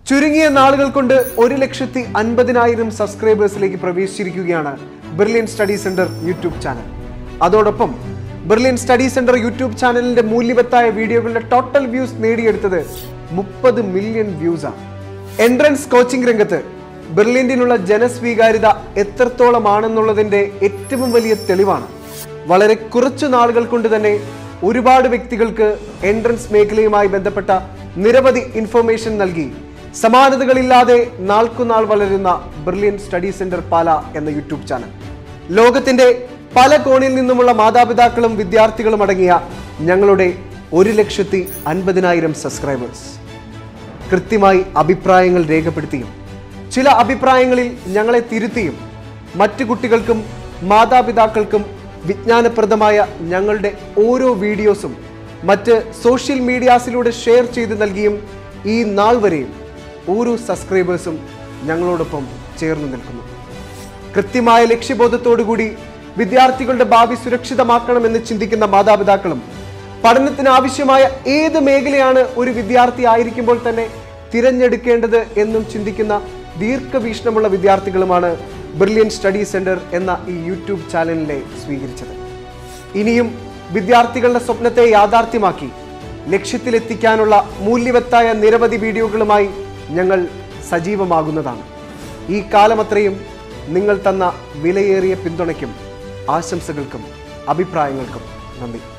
ചുരുങ്ങിയ നാളുകൾ കൊണ്ട് ഒരു ലക്ഷത്തി അൻപതിനായിരം സബ്സ്ക്രൈബേഴ്സിലേക്ക് പ്രവേശിച്ചിരിക്കുകയാണ് Brilliant Study Centre YouTube channel അതോടൊപ്പം ബ്രില്യൻ സ്റ്റഡി സെന്റർ യൂട്യൂബ് ചാനലിന്റെ മൂല്യവത്തായ വീഡിയോകളുടെ ടോട്ടൽ വ്യൂസ് നേടിയെടുത്തത് മുപ്പത് മില്യൺ വ്യൂസ് ആണ് എൻട്രൻസ് കോച്ചിംഗ് രംഗത്ത് ബെർലിൻഡിനുള്ള ജനസ്വീകാര്യത എത്രത്തോളമാണെന്നുള്ളതിന്റെ ഏറ്റവും വലിയ തെളിവാണ് വളരെ കുറച്ചു നാളുകൾ കൊണ്ട് തന്നെ ഒരുപാട് വ്യക്തികൾക്ക് എൻട്രൻസ് മേഖലയുമായി ബന്ധപ്പെട്ട നിരവധി ഇൻഫർമേഷൻ നൽകി സമാനതകളില്ലാതെ നാൾക്കുനാൾ വളരുന്ന ബ്രില്യൻ സ്റ്റഡി സെന്റർ പാല എന്ന യൂട്യൂബ് ചാനൽ ലോകത്തിന്റെ പല കോണിൽ നിന്നുമുള്ള മാതാപിതാക്കളും വിദ്യാർത്ഥികളും അടങ്ങിയ ഞങ്ങളുടെ ഒരു ലക്ഷത്തി അൻപതിനായിരം സബ്സ്ക്രൈബേഴ്സ് കൃത്യമായി അഭിപ്രായങ്ങൾ രേഖപ്പെടുത്തിയും ചില അഭിപ്രായങ്ങളിൽ ഞങ്ങളെ തിരുത്തിയും മറ്റു കുട്ടികൾക്കും മാതാപിതാക്കൾക്കും വിജ്ഞാനപ്രദമായ ഞങ്ങളുടെ ഓരോ വീഡിയോസും മറ്റ് സോഷ്യൽ മീഡിയാസിലൂടെ ഷെയർ ചെയ്ത് നൽകിയും ഈ നാൾ വരെയും ഓരോ സബ്സ്ക്രൈബേഴ്സും ഞങ്ങളോടൊപ്പം ചേർന്ന് നിൽക്കുന്നു കൃത്യമായ ലക്ഷ്യബോധത്തോടുകൂടി വിദ്യാർത്ഥികളുടെ ഭാവി സുരക്ഷിതമാക്കണമെന്ന് ചിന്തിക്കുന്ന മാതാപിതാക്കളും പഠനത്തിന് ആവശ്യമായ ഏത് മേഖലയാണ് ഒരു വിദ്യാർത്ഥി ആയിരിക്കുമ്പോൾ തന്നെ തിരഞ്ഞെടുക്കേണ്ടത് എന്നും ചിന്തിക്കുന്ന ദീർഘവീക്ഷണമുള്ള വിദ്യാർത്ഥികളുമാണ് ബ്രില്യൻ സ്റ്റഡി സെന്റർ എന്ന ഈ യൂട്യൂബ് ചാനലിനെ സ്വീകരിച്ചത് ഇനിയും വിദ്യാർത്ഥികളുടെ സ്വപ്നത്തെ യാഥാർത്ഥ്യമാക്കി ലക്ഷ്യത്തിലെത്തിക്കാനുള്ള മൂല്യവത്തായ നിരവധി വീഡിയോകളുമായി ഞങ്ങൾ സജീവമാകുന്നതാണ് ഈ കാലമത്രയും നിങ്ങൾ തന്ന വിലയേറിയ പിന്തുണയ്ക്കും ആശംസകൾക്കും അഭിപ്രായങ്ങൾക്കും നന്ദി